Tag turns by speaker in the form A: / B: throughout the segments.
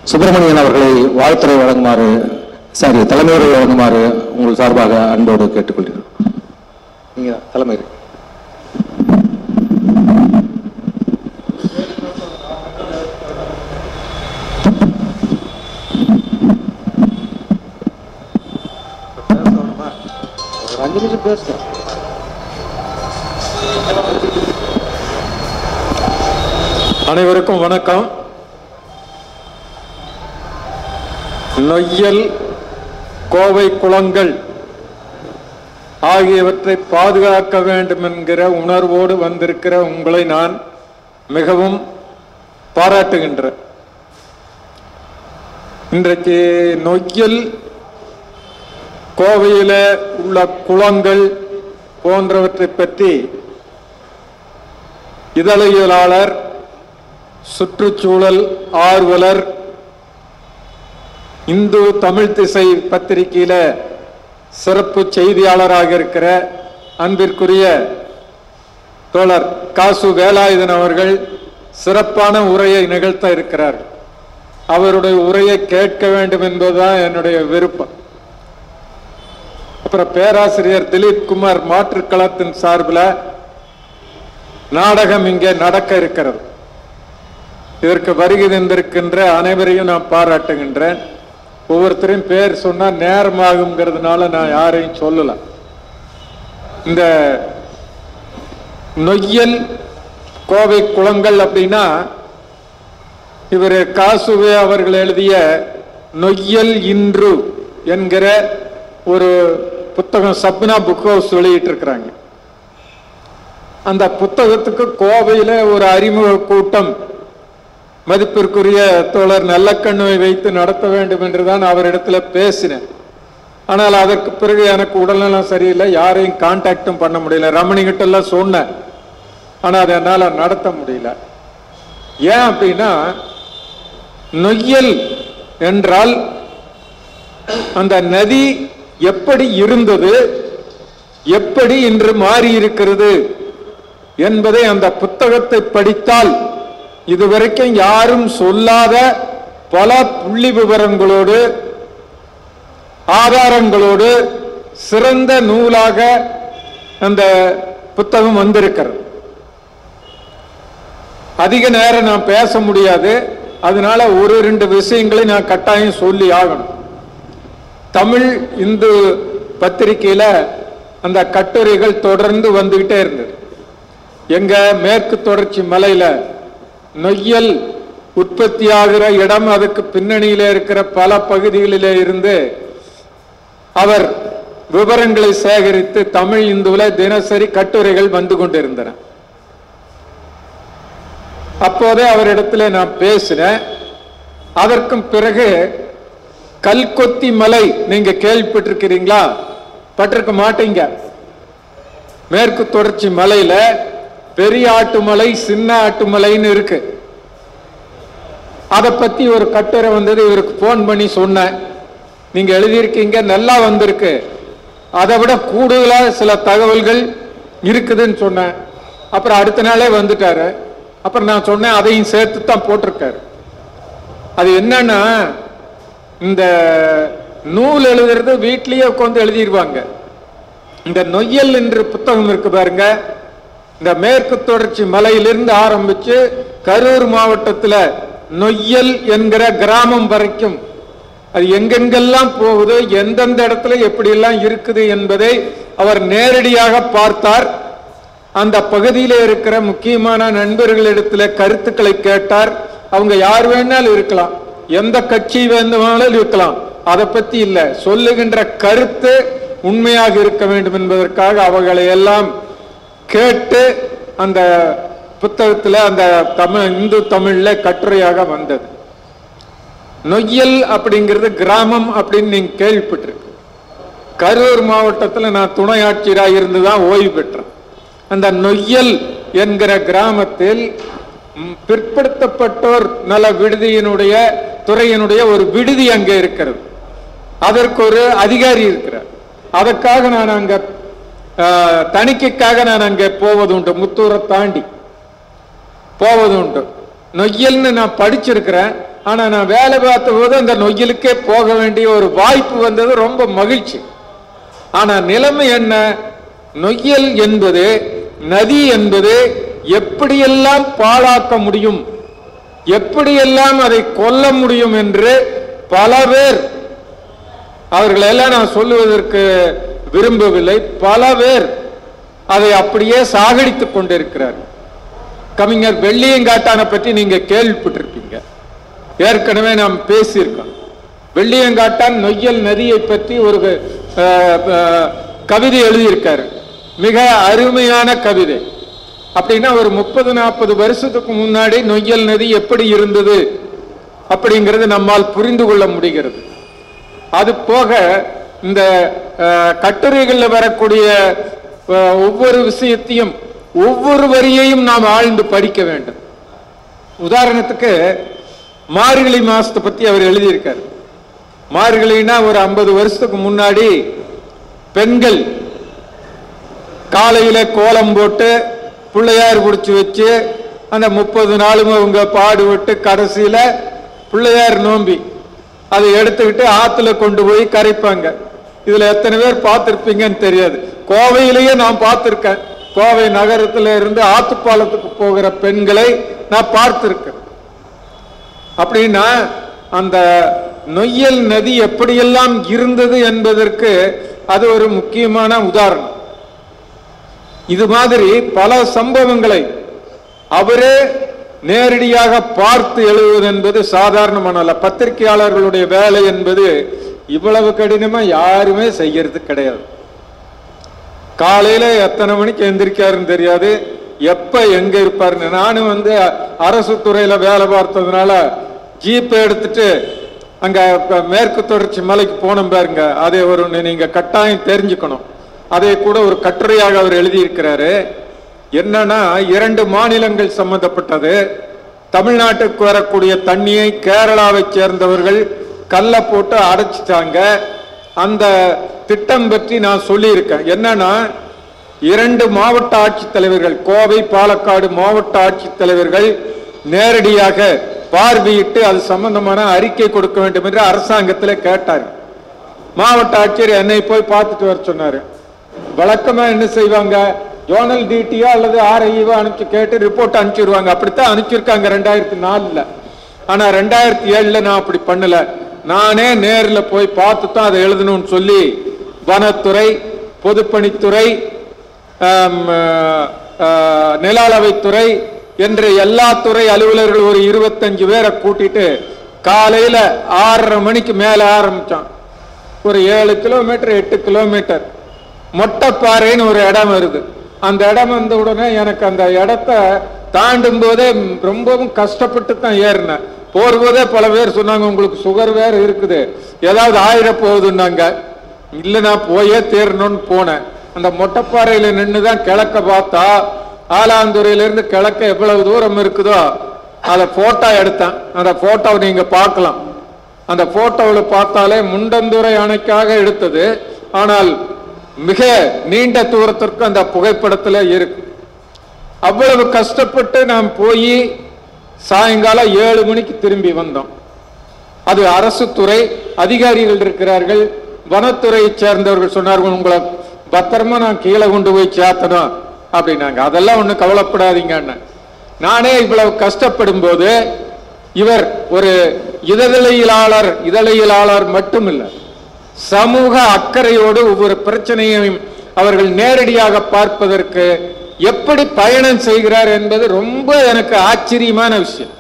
A: சுப்பிரமணியன் அவர்களை வாழ்த்துறை வழங்குமாறு சாரி தலைமையுரை வழங்குமாறு உங்கள் சார்பாக அன்போடு கேட்டுக்கொள்கிறேன் நீங்க தலைமை ஒரு அஞ்சு நிமிஷம் பேசுறேன்
B: அனைவருக்கும் வணக்கம் நொய்யல் கோவை குளங்கள் ஆகியவற்றை பாதுகாக்க வேண்டும் என்கிற உணர்வோடு வந்திருக்கிற உங்களை நான் மிகவும் பாராட்டுகின்றேன் இன்றைக்கு நொய்யல் கோவையில் உள்ள குளங்கள் போன்றவற்றை பற்றி இதழியலாளர் சுற்றுச்சூழல் ஆர்வலர் இந்து தமிழ் திசை பத்திரிகையில சிறப்பு செய்தியாளராக இருக்கிற அன்பிற்குரிய தோழர் காசு வேலாயுதன் அவர்கள் சிறப்பான உரையை நிகழ்த்த இருக்கிறார் அவருடைய உரையை கேட்க வேண்டும் என்பதுதான் என்னுடைய விருப்பம் அப்புறம் பேராசிரியர் திலீப் குமார் மாற்றுக்களத்தின் சார்பில் நாடகம் இங்கே நடக்க இருக்கிறது இதற்கு வருகை தந்திருக்கின்ற அனைவரையும் நான் பாராட்டுகின்றேன் ஒவ்வொருத்தரையும் பேர் சொன்னா நேரமாகுங்கிறதுனால நான் யாரையும் சொல்லல இந்த நொய்யல் கோவை குளங்கள் அப்படின்னா இவர் காசுவே அவர்கள் எழுதிய நொய்யல் இன்று என்கிற ஒரு புத்தகம் சப்னா புக் ஹவுஸ் வெளியிட்டு இருக்கிறாங்க அந்த புத்தகத்துக்கு கோவையில ஒரு அறிமுக கூட்டம் மதிப்பிற்குரிய தோழர் நல்லக்கண்ணுவை வைத்து நடத்த வேண்டும் என்றுதான் அவரிடத்துல பேசினேன் ஆனால் அதற்கு பிறகு எனக்கு உடல்நலம் சரியில்லை யாரையும் கான்டாக்டும் பண்ண முடியல ரமணிகிட்ட எல்லாம் சொன்னேன் ஆனா அதை என்னால நடத்த முடியல ஏன் அப்படின்னா நொய்யல் என்றால் அந்த நதி எப்படி இருந்தது எப்படி இன்று மாறி இருக்கிறது என்பதை அந்த புத்தகத்தை படித்தால் இதுவரைக்கும் யாரும் சொல்லாத பல புள்ளி விவரங்களோடு ஆதாரங்களோடு சிறந்த நூலாக அந்த புத்தகம் வந்திருக்கிறது அதிக நேரம் நான் பேச முடியாது அதனால ஒரு ரெண்டு விஷயங்களை நான் கட்டாயம் சொல்லி ஆகணும் தமிழ் இந்து பத்திரிகையில அந்த கட்டுரைகள் தொடர்ந்து வந்துகிட்டே இருந்தது எங்க மேற்கு தொடர்ச்சி மலையில நொய்யல் உற்பத்தியாகிற இடம் அதுக்கு பின்னணியில இருக்கிற பல பகுதிகளிலே இருந்து அவர் விவரங்களை சேகரித்து தமிழ் இந்துல தினசரி கட்டுரைகள் வந்து கொண்டிருந்தன அப்போதே அவரிடத்துல நான் பேசினேன் அதற்கும் பிறகு கல்கொத்தி மலை நீங்க கேள்விப்பட்டிருக்கிறீங்களா பட்டிருக்க மாட்டீங்க மேற்கு தொடர்ச்சி மலையில பெரிய ஆட்டுமலை சின்ன ஆட்டுமலைன்னு இருக்கு அதை பத்தி ஒரு கட்டுரை வந்தது இவருக்கு போன் பண்ணி சொன்னேன் நீங்க எழுதியிருக்கீங்க நல்லா வந்திருக்கு அதை விட கூடுதலா சில தகவல்கள் இருக்குதுன்னு சொன்னேன் அப்புறம் அடுத்த நாளே வந்துட்டாரு அப்புறம் நான் சொன்னேன் அதையும் சேர்த்து தான் போட்டிருக்காரு அது என்னன்னா இந்த நூல் எழுதுறது வீட்லயே உட்காந்து எழுதிடுவாங்க இந்த நொய்யல் என்று புத்தகம் இருக்கு பாருங்க இந்த மேற்கு தொடர்ச்சி மலையிலிருந்து ஆரம்பிச்சு கரூர் மாவட்டத்துல நொய்யல் என்கிற கிராமம் வரைக்கும் அது எங்கெங்கெல்லாம் போகுது எந்தெந்த இடத்துல எப்படி எல்லாம் இருக்குது என்பதை அவர் நேரடியாக பார்த்தார் அந்த பகுதியில இருக்கிற முக்கியமான நண்பர்களிடத்துல கருத்துக்களை கேட்டார் அவங்க யார் வேணாலும் இருக்கலாம் எந்த கட்சி வேண்டுமானாலும் இருக்கலாம் அதை பத்தி இல்ல சொல்லுகின்ற கருத்து உண்மையாக இருக்க வேண்டும் என்பதற்காக அவர்களை எல்லாம் கேட்டு அந்த புத்தகத்துல அந்த தமிழ் இந்து தமிழ்ல கட்டுரையாக வந்தது நொய்யல் அப்படிங்கிறது கிராமம் அப்படின்னு நீங்க கேள்விப்பட்டிருக்கு கரூர் மாவட்டத்துல நான் துணை ஆட்சியராக இருந்து தான் ஓய்வு பெற்றேன் அந்த நொய்யல் என்கிற கிராமத்தில் ம், பிற்படுத்தப்பட்டோர் நல விடுதியினுடைய துறையினுடைய ஒரு விடுதி அங்கே இருக்கிறது அதற்கு ஒரு அதிகாரி இருக்கிறார் அதற்காக நான் அங்க ஆ, தணிக்கைக்காக நான் அங்கே போவதுண்டு முத்தூரை தாண்டி போவதுண்டு நொய்யல்னு நான் படிச்சிருக்கிறேன் ஆனா நான் வேலை பார்த்த போது அந்த நொய்யலுக்கே போக வேண்டிய ஒரு வாய்ப்பு வந்தது ரொம்ப மகிழ்ச்சி ஆனா நிலைமை என்ன நொய்யல் என்பது நதி என்பது எப்படியெல்லாம் பாழாக்க முடியும் எப்படியெல்லாம் அதை கொல்ல முடியும் என்று பல பேர் அவர்களெல்லாம் நான் சொல்லுவதற்கு விரும்பவில்லை பல பேர் அதை அப்படியே சாகடித்துக் கொண்டிருக்கிறார் கவிஞர் வெள்ளியங்காட்டானை பற்றி நீங்க கேள்விப்பட்டிருப்பீங்க ஏற்கனவே நாம் பேசியிருக்கோம் வெள்ளியங்காட்டான் நொய்யல் நதியை பற்றி ஒரு அஹ், அஹ், கவிதை எழுதியிருக்காரு மிக அருமையான கவிதை அப்படின்னா ஒரு முப்பது நாற்பது வருஷத்துக்கு முன்னாடி நொய்யல் நதி எப்படி இருந்தது அப்படிங்கிறது நம்மால் புரிந்து கொள்ள முடிகிறது அது போக இந்த அஹ், கட்டுரைகளில் வரக்கூடிய அஹ், ஒவ்வொரு விஷயத்தையும் ஒவ்வொரு வரியையும் நாம் ஆழ்ந்து படிக்க வேண்டும் உதாரணத்துக்கு மார்கழி மாசத்தை பத்தி அவர் எழுதியிருக்கார் மார்கழினா ஒரு ஐம்பது வருஷத்துக்கு முன்னாடி பெண்கள் காலையில கோலம் போட்டு பிள்ளையார் பிடிச்சி வச்சு அந்த முப்பது நாளும் அவங்க பாடுபட்டு கடைசியில பிள்ளையார் நோம்பி அதை எடுத்துக்கிட்டு ஆத்துல கொண்டு போய் கரைப்பாங்க இதுல எத்தனை பேர் பார்த்திருப்பீங்கன்னு தெரியாது கோவையிலேயே நான் பார்த்திருக்கேன் கோவை நகரத்துல இருந்து ஆத்துப்பாலத்துக்கு போகிற பெண்களை நான் பார்த்திருக்கேன் அப்படின்னா அந்த நொய்யல் நதி எப்படியெல்லாம் இருந்தது என்பதற்கு அது ஒரு முக்கியமான உதாரணம் இது மாதிரி பல சம்பவங்களை அவரே நேரடியாக பார்த்து எழுதுவது என்பது சாதாரணமான அல்ல பத்திரிகையாளர்களுடைய வேலை என்பது இவ்வளவு கடினமா யாருமே செய்யறது கிடையாது காலையில எத்தனை மணிக்கு எந்திரிக்காருன்னு தெரியாது எப்ப எங்க இருப்பாருன்னு நானும் வந்து அரசு துறையில வேலை பார்த்ததுனால ஜீப் எடுத்துட்டு அங்க ப- மேற்கு தொடர்ச்சி மலைக்கு போனோம் பாருங்க அதை ஒரு நீங்க கட்டாயம் தெரிஞ்சுக்கணும் அதை கூட ஒரு கட்டுரையாக அவர் எழுதியிருக்கிறாரு என்னன்னா இரண்டு மாநிலங்கள் சம்பந்தப்பட்டது தமிழ்நாட்டுக்கு வரக்கூடிய தண்ணியை கேரளாவை சேர்ந்தவர்கள் கல்ல போட்டு அடைச்சிட்டாங்க அந்த திட்டம் பற்றி நான் சொல்லியிருக்கேன் என்னன்னா இரண்டு மாவட்ட ஆட்சித்தலைவர்கள் கோவை பாலக்காடு மாவட்ட ஆட்சித்தலைவர்கள் நேரடியாக பார்வையிட்டு அது சம்பந்தமான அறிக்கை கொடுக்க வேண்டும் என்று அரசாங்கத்தில் கேட்டார் மாவட்ட ஆட்சியர் என்னை போய் பார்த்துட்டு வர சொன்னாரு வழக்கமா என்ன செய்வாங்க ஜோனல் டிடிஓ அல்லது ஆர்ஐஓ அனுப்பிச்சு கேட்டு ரிப்போர்ட் அனுப்பிச்சிருவாங்க அப்படித்தான் அனுப்பிச்சிருக்காங்க ரெண்டாயிரத்தி நாலுல ஆனா ரெண்டாயிரத்தி ஏழுல நான் அப்படி பண்ணல நானே நேர்ல போய் பார்த்து தான் அதை எழுதணும்னு சொல்லி வனத்துறை பொதுப்பணித்துறை ஆம், ஆஹ், ஆஹ், நில அளவைத்துறை என்ற எல்லா துறை அலுவலர்கள் ஒரு இருபத்தஞ்சு பேரை கூட்டிட்டு காலையில ஆறரை மணிக்கு மேல ஆரம்பிச்சான் ஒரு ஏழு கிலோமீட்டர் எட்டு கிலோமீட்டர் மொட்டைப்பாறைன்னு ஒரு இடம் வருது அந்த இடம் வந்த உடனே எனக்கு அந்த இடத்த தாண்டும் போதே ரொம்பவும் கஷ்டப்பட்டு தான் ஏறினேன் போகும்போதே பல பேர் சொன்னாங்க உங்களுக்கு சுகர் வேற இருக்குது ஏதாவது ஆயிட போகுதுன்னாங்க இல்ல நான் போயே தேரணும்னு போனேன் அந்த மொட்டைப்பாறையில நின்று தான் கிழக்க பார்த்தா ஆலாந்துறையில இருந்து கிழக்க எவ்வளவு தூரம் இருக்குதோ அதை போட்டோ எடுத்தேன் அந்த போட்டோவை நீங்க பார்க்கலாம் அந்த போட்டோவில் பார்த்தாலே முண்டந்துறை அணைக்காக எடுத்தது ஆனால் மிக நீண்ட தூரத்திற்கு அந்த புகைப்படத்துல இருக்கு அவ்வளவு கஷ்டப்பட்டு நாம் போய் சாயங்காலம் ஏழு மணிக்கு திரும்பி வந்தோம் அது அரசு துறை அதிகாரிகள் இருக்கிறார்கள் வனத்துறையை சேர்ந்தவர்கள் சொன்னார்கள் உங்களை பத்திரமா நான் கீழே கொண்டு போய் சேர்த்தணும் அப்படின்னாங்க அதெல்லாம் ஒண்ணும் கவலைப்படாதீங்கன்னு நானே இவ்வளவு கஷ்டப்படும் போது இவர் ஒரு இதழியலாளர் இதழியலாளர் மட்டுமில்லை சமூக அக்கறையோடு ஒவ்வொரு பிரச்சனையையும் அவர்கள் நேரடியாக பார்ப்பதற்கு எப்படி பயணம் செய்கிறார் என்பது ரொம்ப எனக்கு ஆச்சரியமான விஷயம்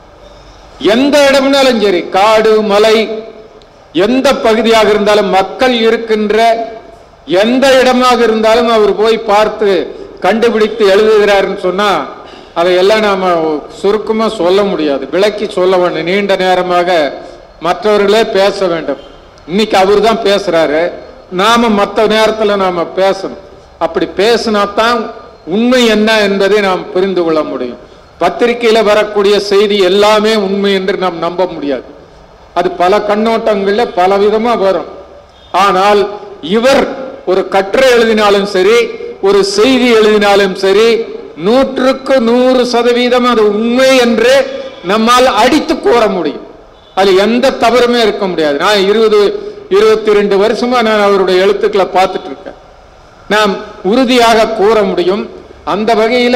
B: எந்த இடம்னாலும் சரி காடு மலை எந்த பகுதியாக இருந்தாலும் மக்கள் இருக்கின்ற எந்த இடமாக இருந்தாலும் அவர் போய் பார்த்து கண்டுபிடித்து எழுதுகிறாருன்னு சொன்னா அதையெல்லாம் நாம சுருக்கமா சொல்ல முடியாது விளக்கி சொல்ல வேண்டும் நீண்ட நேரமாக மற்றவர்களே பேச வேண்டும் இன்னைக்கு அவர் தான் பேசுறாரு நாம மற்ற நேரத்துல நாம பேசணும் அப்படி பேசினா தான் உண்மை என்ன என்பதை நாம் புரிந்து கொள்ள முடியும் பத்திரிகையில வரக்கூடிய செய்தி எல்லாமே உண்மை என்று நாம் நம்ப முடியாது அது பல கண்ணோட்டங்கள்ல பல விதமா வரும் ஆனால் இவர் ஒரு கட்டுரை எழுதினாலும் சரி ஒரு செய்தி எழுதினாலும் சரி நூற்றுக்கு நூறு சதவீதம் அது உண்மை என்று நம்மால் அடித்து கூற முடியும் அதுல எந்த தவறுமே இருக்க முடியாது நான் இருபது இருபத்தி ரெண்டு வருஷமா நான் அவருடைய எழுத்துக்களை பார்த்துட்டு இருக்கேன் நாம் உறுதியாக கூற முடியும் அந்த வகையில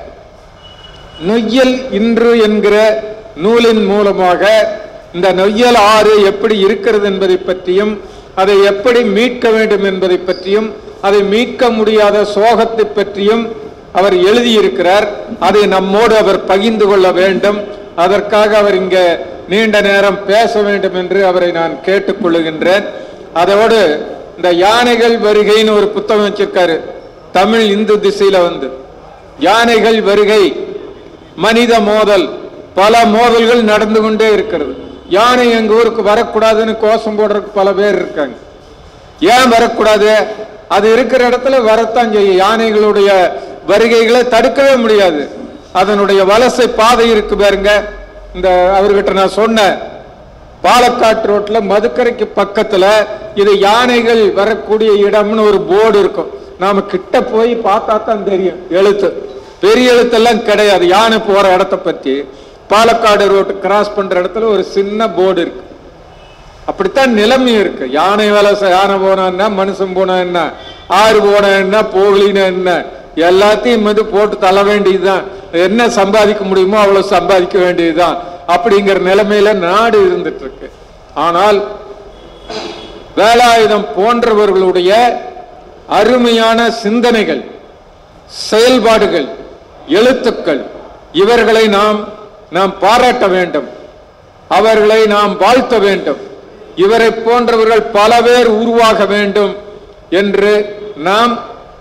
B: நொய்யல் இன்று என்கிற நூலின் மூலமாக இந்த நொய்யல் ஆறு எப்படி இருக்கிறது என்பதை பற்றியும் அதை எப்படி மீட்க வேண்டும் என்பதை பற்றியும் அதை மீட்க முடியாத சோகத்தை பற்றியும் அவர் எழுதியிருக்கிறார் அதை நம்மோடு அவர் பகிர்ந்து கொள்ள வேண்டும் அதற்காக அவர் இங்க நீண்ட நேரம் பேச வேண்டும் என்று அவரை நான் கேட்டுக்கொள்ளுகின்றேன் அதோடு இந்த யானைகள் வருகைன்னு ஒரு புத்தகம் வச்சிருக்காரு தமிழ் இந்து திசையில வந்து யானைகள் வருகை மனித மோதல் பல மோதல்கள் நடந்து கொண்டே இருக்கிறது யானை எங்க ஊருக்கு வரக்கூடாதுன்னு கோஷம் போடுறதுக்கு பல பேர் இருக்காங்க ஏன் வரக்கூடாது அது இருக்கிற இடத்துல வரத்தான் செய்யும் யானைகளுடைய வருகைகளை தடுக்கவே முடியாது அதனுடைய வலசை பாதை இருக்கு பாருங்க இந்த அவர்கிட்ட நான் சொன்னேன் பாலக்காட்டு ரோட்ல மதுக்கரைக்கு பக்கத்துல இது யானைகள் வரக்கூடிய இடம்னு ஒரு போர்டு இருக்கும் நாம கிட்ட போய் பார்த்தா தான் தெரியும் எழுத்து பெரிய எழுத்தெல்லாம் கிடையாது யானை போற இடத்த பத்தி பாலக்காடு ரோட்டு கிராஸ் பண்ற இடத்துல ஒரு சின்ன போர்டு இருக்கு அப்படித்தான் நிலைமை இருக்கு யானை வேலை யானை போனா என்ன மனுஷன் போனா என்ன ஆறு போனா என்ன போகலினா என்ன எல்லாத்தையும் வந்து போட்டு தள்ள வேண்டியதுதான் என்ன சம்பாதிக்க முடியுமோ அவ்வளவு சம்பாதிக்க வேண்டியதுதான் அப்படிங்கிற நிலைமையில நாடு இருந்துட்டு இருக்கு ஆனால் வேலாயுதம் போன்றவர்களுடைய அருமையான சிந்தனைகள் செயல்பாடுகள் எழுத்துக்கள் இவர்களை நாம் நாம் பாராட்ட வேண்டும் அவர்களை நாம் வாழ்த்த வேண்டும் இவரை போன்றவர்கள் பல பேர் உருவாக வேண்டும் என்று நாம்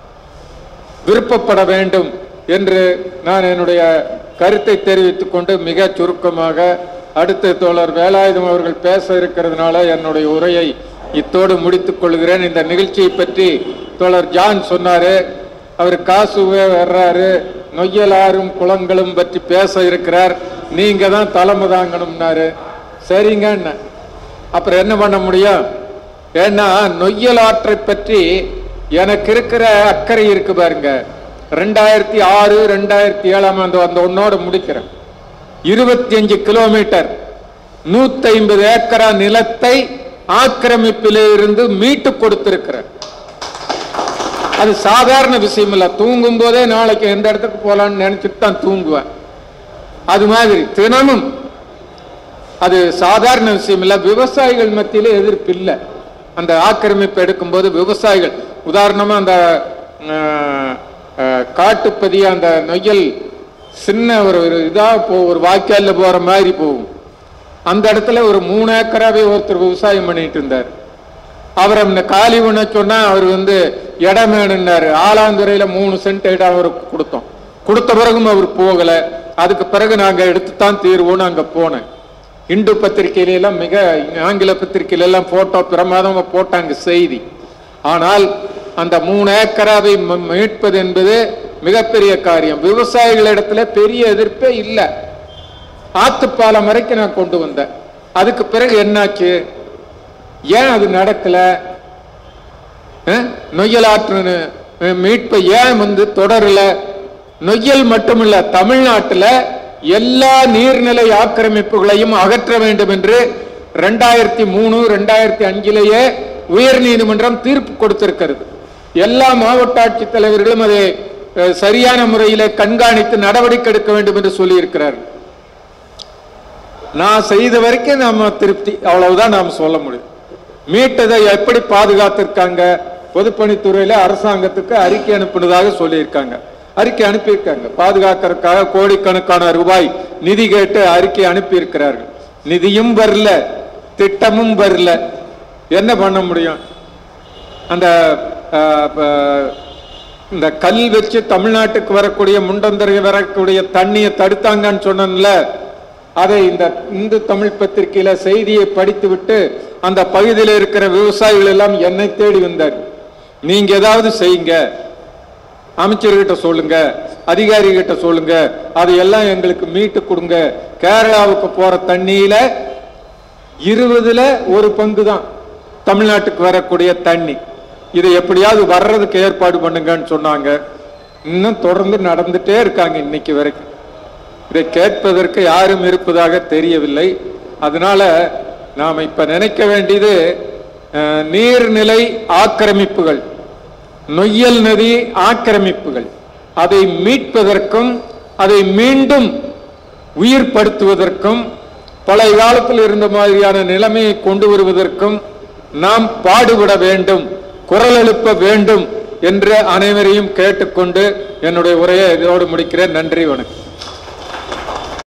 B: விருப்பப்பட வேண்டும் என்று நான் என்னுடைய கருத்தை தெரிவித்துக் கொண்டு மிக சுருக்கமாக அடுத்த தோழர் வேலாயுதம் அவர்கள் பேச இருக்கிறதுனால என்னுடைய உரையை இத்தோடு முடித்துக் கொள்கிறேன் இந்த நிகழ்ச்சியை பற்றி தோழர் ஜான் சொன்னாரு அவர் காசுவே வர்றாரு நொய்யலாரும் குளங்களும் பற்றி பேச இருக்கிறார் நீங்க தான் தலைமை தாங்கணும்னாரு சரிங்க அப்புறம் என்ன பண்ண முடியும் ஏன்னா நொய்யல் ஆற்றை பற்றி எனக்கு இருக்கிற அக்கறை இருக்கு பாருங்க ரெண்டாயிரத்தி ஆறு ரெண்டாயிரத்தி ஏழாம் ஆண்டு அந்த ஒன்னோட முடிக்கிறேன் இருபத்தி அஞ்சு கிலோமீட்டர் நூத்தி ஐம்பது ஏக்கரா நிலத்தை ஆக்கிரமிப்பிலே இருந்து மீட்டு கொடுத்திருக்கிறேன் அது சாதாரண விஷயம் இல்ல தூங்கும் போதே நாளைக்கு எந்த இடத்துக்கு போலாம்னு நினைச்சிட்டு தான் தூங்குவேன் அது மாதிரி தினமும் அது சாதாரண விஷயம் இல்ல விவசாயிகள் மத்தியில எதிர்ப்பு இல்லை அந்த ஆக்கிரமிப்பு எடுக்கும்போது விவசாயிகள் உதாரணமா அந்த அஹ், அஹ், காட்டுப்பதி அந்த நொய்யல் சின்ன ஒரு ஒரு இதா போ ஒரு வாய்க்கால்ல போற மாதிரி போகும் அந்த இடத்துல ஒரு மூணு ஏக்கராவே ஒருத்தர் விவசாயம் பண்ணிட்டு இருந்தார் அவரை இந்த காலி பண்ண சொன்னா அவர் வந்து இடம் வேணும்னாரு ஆலாந்துறையில மூணு சென்ட் இடம் அவருக்கு கொடுத்தோம் கொடுத்த பிறகும் அவர் போகல அதுக்கு பிறகு நாங்க எடுத்துத்தான் தீர்வோன்னு அங்க போனேன் இந்து பத்திரிகையில எல்லாம் மிக ஆங்கில பத்திரிகையில எல்லாம் போட்டோ பிரமாதமா போட்டாங்க செய்தி ஆனால் அந்த மூணு ஏக்கராவை ம- மீட்பது என்பது மிகப்பெரிய காரியம் விவசாயிகளிடத்துல பெரிய எதிர்ப்பே இல்லை ஆத்துப்பாலம் வரைக்கும் நான் கொண்டு வந்தேன் அதுக்கு பிறகு என்னாச்சு ஏன் அது நடக்கல அஹ்? நொய்யல் ஆற்று அஹ், மீட்பை ஏன் வந்து தொடரல நொய்யல் மட்டுமல்ல தமிழ்நாட்டுல எல்லா நீர்நிலை ஆக்கிரமிப்புகளையும் அகற்ற வேண்டும் என்று ரெண்டாயிரத்தி மூணு ரெண்டாயிரத்தி அஞ்சிலேயே உயர் நீதிமன்றம் தீர்ப்பு கொடுத்திருக்கிறது எல்லா மாவட்ட ஆட்சித் தலைவர்களும் அதை அஹ், சரியான முறையில கண்காணித்து நடவடிக்கை எடுக்க வேண்டும் என்று சொல்லியிருக்கிறார்கள் நான் செய்த வரைக்கும் நம்ம திருப்தி அவ்வளவுதான் நாம் சொல்ல முடியும் மீட்டதை எப்படி பாதுகாத்திருக்காங்க பொதுப்பணித்துறையில அரசாங்கத்துக்கு அறிக்கை அனுப்பினதாக சொல்லியிருக்காங்க அறிக்கை அனுப்பியிருக்காங்க பாதுகாக்கிறதுக்காக கோடிக்கணக்கான ரூபாய் நிதி கேட்டு அறிக்கை அனுப்பியிருக்கிறார்கள் நிதியும் வரல திட்டமும் வரல என்ன பண்ண முடியும் அந்த அஹ், அஹ், இந்த கல் வச்சு தமிழ்நாட்டுக்கு வரக்கூடிய முண்டந்தரை வரக்கூடிய தண்ணியை தடுத்தாங்கன்னு சொன்னேன்ல அதை இந்த இந்து தமிழ் பத்திரிகையில செய்தியை படித்துவிட்டு அந்த பகுதியில் இருக்கிற விவசாயிகள் எல்லாம் என்னை தேடி வந்தார் நீங்க ஏதாவது செய்யுங்க அமைச்சர்கிட்ட சொல்லுங்க அதிகாரிகிட்ட சொல்லுங்க அதையெல்லாம் எங்களுக்கு மீட்டு கொடுங்க கேரளாவுக்கு போற தண்ணியில இருபதுல ஒரு பங்கு தான் தமிழ்நாட்டுக்கு வரக்கூடிய தண்ணி இதை எப்படியாவது வர்றதுக்கு ஏற்பாடு பண்ணுங்கன்னு சொன்னாங்க இன்னும் தொடர்ந்து நடந்துட்டே இருக்காங்க இன்னைக்கு வரைக்கும் இதை கேட்பதற்கு யாரும் இருப்பதாக தெரியவில்லை அதனால நாம் இப்ப நினைக்க வேண்டியது அஹ், நீர்நிலை ஆக்கிரமிப்புகள் நொய்யல் நதி ஆக்கிரமிப்புகள் அதை மீட்பதற்கும் அதை மீண்டும் உயிர்ப்படுத்துவதற்கும் பழைய காலத்தில் இருந்த மாதிரியான நிலைமையை கொண்டு வருவதற்கும் நாம் பாடுபட வேண்டும் குரல் எழுப்ப வேண்டும் என்று அனைவரையும் கேட்டுக்கொண்டு என்னுடைய உரையை இதோடு முடிக்கிறேன் நன்றி வணக்கம்